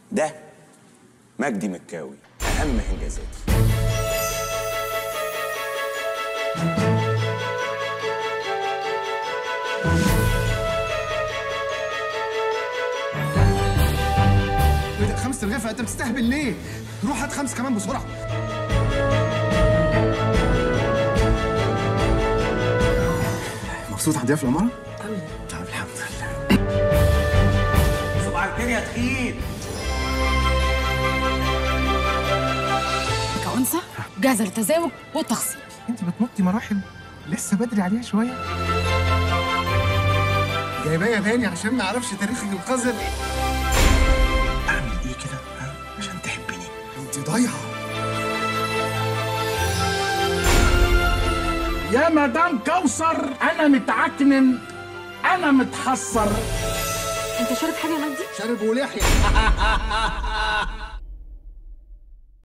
ده مجدي مكاوي اهم انجازاتي ايه ده خمس رغيفة انت بتستهبل ليه؟ روح هات خمس كمان بسرعة مبسوط هدية في العمارة؟ قوي طب الحمد لله صباح الخير يا تخين كأنثى جاهزة للتزاوج والتخصيب انت بتنطي مراحل لسه بدري عليها شوية جايبايا تاني عشان ما اعرفش تاريخك القذر اعمل ايه كده ها؟ عشان تحبني انت ضايعة يا مدام كوثر انا متعكنن انا متحسر انت شارب حاجة يا مجدي؟ شارب ولحية